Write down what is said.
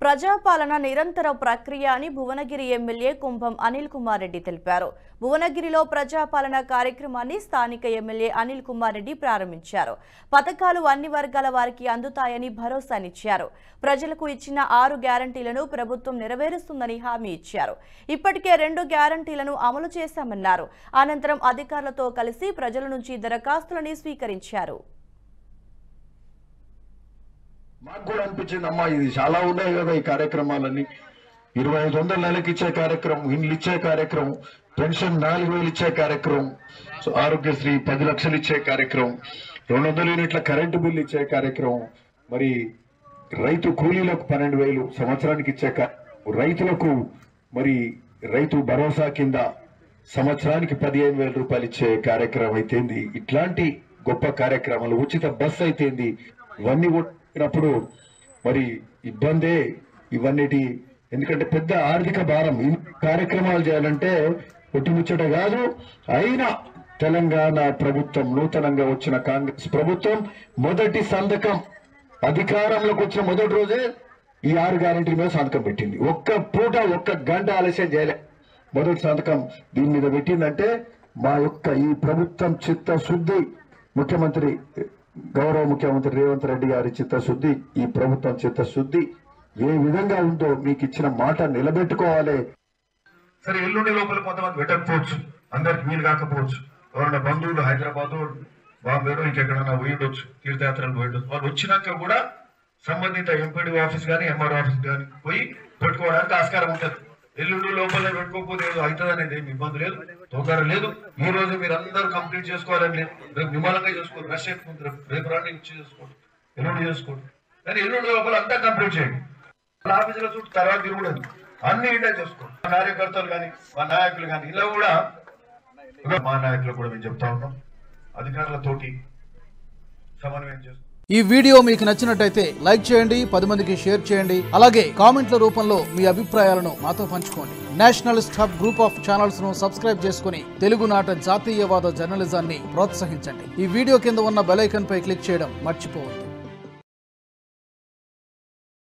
ప్రజాపాలన నిరంతర ప్రక్రియ అని భువనగిరి ఎమ్మెల్యే కుంభం అనిల్ కుమార్ రెడ్డి తెలిపారు భువనగిరిలో ప్రజాపాలన కార్యక్రమాన్ని స్థానిక ఎమ్మెల్యే అనిల్ కుమార్ రెడ్డి ప్రారంభించారు పథకాలు అన్ని వర్గాల వారికి అందుతాయని భరోసానిచ్చారు ప్రజలకు ఇచ్చిన ఆరు గ్యారంటీలను ప్రభుత్వం నెరవేరుస్తుందని హామీ ఇచ్చారు ఇప్పటికే రెండు గ్యారంటీలను అమలు చేశామన్నారు అనంతరం అధికారులతో కలిసి ప్రజల నుంచి దరఖాస్తులని స్వీకరించారు మాకు కూడా అనిపించింది అమ్మా ఇది చాలా ఉన్నాయి కదా ఈ కార్యక్రమాలన్నీ ఇరవై ఐదు వందల నెలకి ఇచ్చే కార్యక్రమం ఇండ్లు ఇచ్చే కార్యక్రమం పెన్షన్ నాలుగు వేలు ఇచ్చే కార్యక్రమం సో ఆరోగ్యశ్రీ పది లక్షలు ఇచ్చే కార్యక్రమం రెండు వందల యూనిట్ల కరెంటు బిల్లు ఇచ్చే కార్యక్రమం మరి రైతు కూలీలకు పన్నెండు వేలు సంవత్సరానికి ఇచ్చే కా- రైతులకు మరి రైతు భరోసా కింద సంవత్సరానికి పదిహేను వేల రూపాయలు ఇచ్చే కార్యక్రమం అయితేంది ఇట్లాంటి గొప్ప కార్యక్రమాలు ఉచిత బస్సు అయితేంది ఇవన్నీ కొట్టినప్పుడు మరి ఇబ్బందే ఇవన్నిటి ఎందుకంటే పెద్ద ఆర్థిక భారం ఈ కార్యక్రమాలు చేయాలంటే ఒట్టిముచ్చట కాదు అయినా తెలంగాణ ప్రభుత్వం నూతనంగా వచ్చిన కాంగ్రెస్ ప్రభుత్వం మొదటి సంతకం అధికారంలోకి వచ్చిన మొదటి రోజే ఈ ఆరు గ్యారెంటీల మీద సంతకం పెట్టింది ఒక్క పూట ఒక్క గంట ఆలస్యం చేయలే మొదటి సంతకం దీని మీద పెట్టిందంటే మా యొక్క ఈ ప్రభుత్వం చిత్తశుద్ధి ముఖ్యమంత్రి గౌరవ ముఖ్యమంత్రి రేవంత్ రెడ్డి గారి చిత్తశుద్ధి ఈ ప్రభుత్వం చిత్తశుద్ధి ఏ విధంగా ఉందో మీకు ఇచ్చిన మాట నిలబెట్టుకోవాలి సరే ఎల్లుండి లోపల కొంతమంది పెట్టకపోవచ్చు అందరికి వీలు కాకపోవచ్చు ఎవరైనా బంధువులు హైదరాబాద్ బాంబేలో ఇంకెక్కడైనా పోయి ఉండొచ్చు తీర్థయాత్రలు పోయి ఉండొచ్చు వాళ్ళు వచ్చినాక కూడా సంబంధిత ఎంపీడీ ఆఫీస్ కానీ ఎంఆర్ ఆఫీస్ కానీ పోయి పెట్టుకోవడానికి ఆస్కారం ఉంటుంది ఎల్లుండి లోపల పెట్టుకోకపోతే ఏదో అవుతుంది అనేది ఏమి ఇబ్బంది లేదు తొందర లేదు ఈ రోజు మీరు అందరూ కంప్లీట్ చేసుకోవాలని లేదు రేపు నిమ్మలంగా చేసుకోండి రష్ ఎక్కువ ఉంది. రేపు- రేపు రాండి ఇచ్చి చేసుకోండి ఎల్లుండి చేసుకోండి కానీ ఎల్లుండి లోపల అంతా కంప్లీట్ చేయండి వాళ్ళ ఆఫీసులో చుట్టూ తర్వాత తిరుగుడదు అన్ని ఇంటే చేసుకోండి మా కార్యకర్తలు కానీ మా నాయకులు కానీ ఇలా కూడా ఇంకా మా నాయకులు కూడా మేము చెప్తా ఉన్నాం అధికారులతోటి సమన్వయం చేస్తాం ఈ వీడియో మీకు నచ్చినట్టయితే లైక్ చేయండి పది మందికి షేర్ చేయండి అలాగే కామెంట్ల రూపంలో మీ అభిప్రాయాలను మాతో పంచుకోండి nationalist hub group of channels ను సబ్స్క్రైబ్ చేసుకుని తెలుగునాట జాతీయవాద జర్నలిజాన్ని ప్రోత్సహించండి ఈ వీడియో కింద ఉన్న బెల్ ఐకాన్ పై క్లిక్ చేయడం మర్చిపోవద్దు